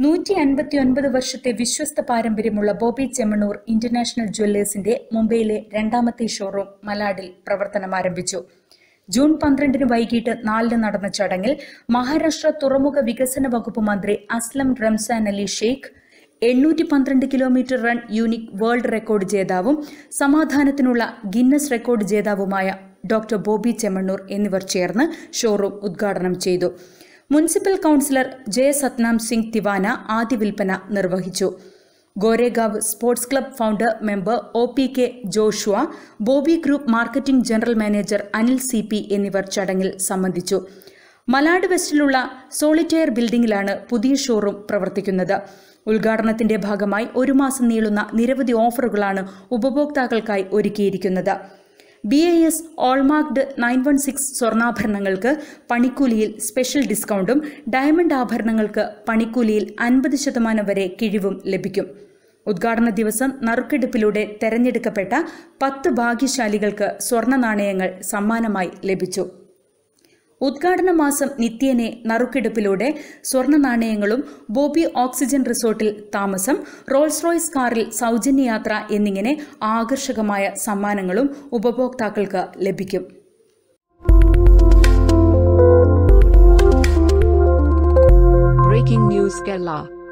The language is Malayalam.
നൂറ്റി അൻപത്തി ഒൻപത് വർഷത്തെ വിശ്വസ്ത പാരമ്പര്യമുള്ള ബോബി ചെമ്മണ്ണൂർ ഇന്റർനാഷണൽ ജ്വല്ലേഴ്സിന്റെ മുംബൈയിലെ രണ്ടാമത്തെ ഷോറൂം മലാഡിൽ പ്രവർത്തനം ആരംഭിച്ചു ജൂൺ പന്ത്രണ്ടിന് വൈകിട്ട് നാലിന് നടന്ന ചടങ്ങിൽ മഹാരാഷ്ട്ര തുറമുഖ വികസന വകുപ്പ് മന്ത്രി അസ്ലം റംസാൻ അലി ഷെയ്ഖ് എണ്ണൂറ്റി പന്ത്രണ്ട് kilometre run unique world record ജേതാവും സമാധാനത്തിനുള്ള ഗിന്നസ് റെക്കോർഡ് ജേതാവുമായ ഡോക്ടർ ബോബി ചെമ്മണ്ണൂർ എന്നിവർ ചേർന്ന് ഷോറൂം ഉദ്ഘാടനം ചെയ്തു മുനിസിപ്പൽ കൌൺസിലർ ജയ സത്നാം സിംഗ് തിവാന ആദ്യ വിൽപ്പന നിർവഹിച്ചു Goregaon sports club founder member O P K Joshua Boby group marketing general manager Anil C P എന്നിവർ ചടങ്ങിൽ സംബന്ധിച്ചു മലാഡ് വെസ്റ്റിലുള്ള സോളിറ്റയർ ബിൽഡിംഗിലാണ് പുതിയ ഷോറൂം പ്രവർത്തിക്കുന്നത് ഉദ്ഘാടനത്തിന്റെ ഭാഗമായി ഒരു മാസം നീളുന്ന നിരവധി ഓഫറുകളാണ് ഉപഭോക്താക്കൾക്കായി ഒരുക്കിയിരിക്കുന്നത് B A S hallmarked nine one six സ്വർണ്ണാഭരണങ്ങൾക്ക് പണിക്കൂലിയിൽ സ്പെഷ്യൽ ഡിസ്കൗണ്ടും ഡയമണ്ട് ആഭരണങ്ങൾക്ക് പണിക്കൂലിയിൽ അൻപത് ശതമാനം വരെ കിഴിവും ലഭിക്കും ഉദ്ഘാടന ദിവസം നറുക്കെടുപ്പിലൂടെ തെരഞ്ഞെടുക്കപ്പെട്ട പത്ത് ഭാഗ്യശാലികൾക്ക് സ്വർണ്ണ നാണയങ്ങൾ സമ്മാനമായി ലഭിച്ചു ഉദ്ഘാടന മാസം നിത്യേനെ നറുക്കെടുപ്പിലൂടെ സ്വർണ്ണ നാണയങ്ങളും ബോബി ഓക്സിജൻ റിസോർട്ടിൽ താമസം റോൾസ് റോയ്സ് കാറിൽ സൗജന്യ യാത്ര എന്നിങ്ങനെ ആകർഷകമായ സമ്മാനങ്ങളും ഉപഭോക്താക്കൾക്ക് ലഭിക്കും Breaking News Kerala